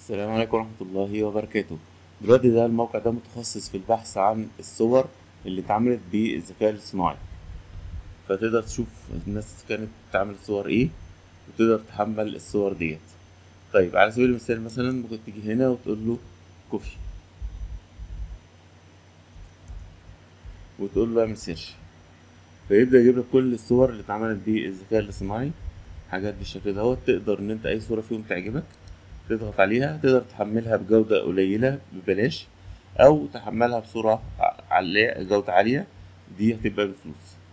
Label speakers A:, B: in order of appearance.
A: السلام عليكم ورحمة الله وبركاته دلوقتي ده الموقع ده متخصص في البحث عن الصور اللي اتعملت بالذكاء الاصطناعي فتقدر تشوف الناس كانت بتعمل صور ايه وتقدر تحمل الصور ديت طيب على سبيل المثال مثلا ممكن تيجي هنا وتقول له كوفي وتقول له اعمل سيرش فيبدأ يجيب لك كل الصور اللي اتعملت بالذكاء الاصطناعي حاجات بالشكل دوت تقدر ان انت اي صورة فيهم تعجبك تضغط عليها تقدر تحملها بجودة قليلة ببلاش أو تحملها بسرعة عالية جودة عالية دي هتبقى بفلوس